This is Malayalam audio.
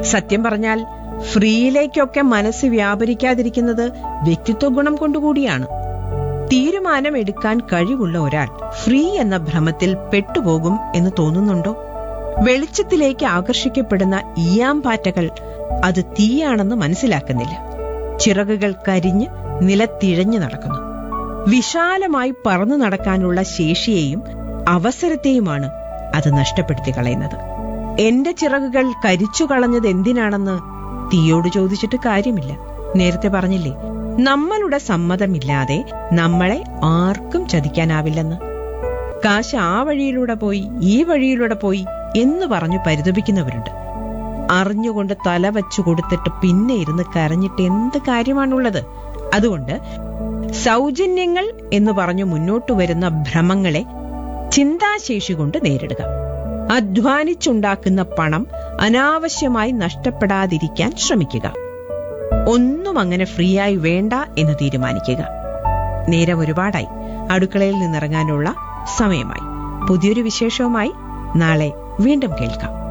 സത്യം പറഞ്ഞാൽ ഫ്രീയിലേക്കൊക്കെ മനസ്സ് വ്യാപരിക്കാതിരിക്കുന്നത് വ്യക്തിത്വ ഗുണം കൊണ്ടുകൂടിയാണ് തീരുമാനമെടുക്കാൻ കഴിവുള്ള ഒരാൾ ഫ്രീ എന്ന ഭ്രമത്തിൽ പെട്ടുപോകും എന്ന് തോന്നുന്നുണ്ടോ വെളിച്ചത്തിലേക്ക് ആകർഷിക്കപ്പെടുന്ന ഈയാമ്പാറ്റകൾ അത് തീയാണെന്ന് മനസ്സിലാക്കുന്നില്ല ചിറകുകൾ കരിഞ്ഞ് നിലത്തിഴഞ്ഞു നടക്കുന്നു വിശാലമായി പറന്നു നടക്കാനുള്ള ശേഷിയെയും അവസരത്തെയുമാണ് അത് നഷ്ടപ്പെടുത്തി കളയുന്നത് എന്റെ ചിറകുകൾ കരിച്ചു കളഞ്ഞത് എന്തിനാണെന്ന് തീയോട് ചോദിച്ചിട്ട് കാര്യമില്ല നേരത്തെ പറഞ്ഞില്ലേ നമ്മളുടെ സമ്മതമില്ലാതെ നമ്മളെ ആർക്കും ചതിക്കാനാവില്ലെന്ന് കാശ് ആ വഴിയിലൂടെ പോയി ഈ വഴിയിലൂടെ പോയി എന്ന് പറഞ്ഞു പരിതപിക്കുന്നവരുണ്ട് അറിഞ്ഞുകൊണ്ട് തല വച്ചു കൊടുത്തിട്ട് പിന്നെ ഇരുന്ന് കരഞ്ഞിട്ട് എന്ത് കാര്യമാണുള്ളത് അതുകൊണ്ട് സൗജന്യങ്ങൾ എന്ന് പറഞ്ഞു മുന്നോട്ടു വരുന്ന ഭ്രമങ്ങളെ ചിന്താശേഷി കൊണ്ട് നേരിടുക അധ്വാനിച്ചുണ്ടാക്കുന്ന പണം അനാവശ്യമായി നഷ്ടപ്പെടാതിരിക്കാൻ ശ്രമിക്കുക ഒന്നും അങ്ങനെ ഫ്രീ ആയി വേണ്ട എന്ന് തീരുമാനിക്കുക നേരം ഒരുപാടായി അടുക്കളയിൽ നിന്നിറങ്ങാനുള്ള സമയമായി പുതിയൊരു വിശേഷവുമായി നാളെ വീണ്ടും കേൾക്കാം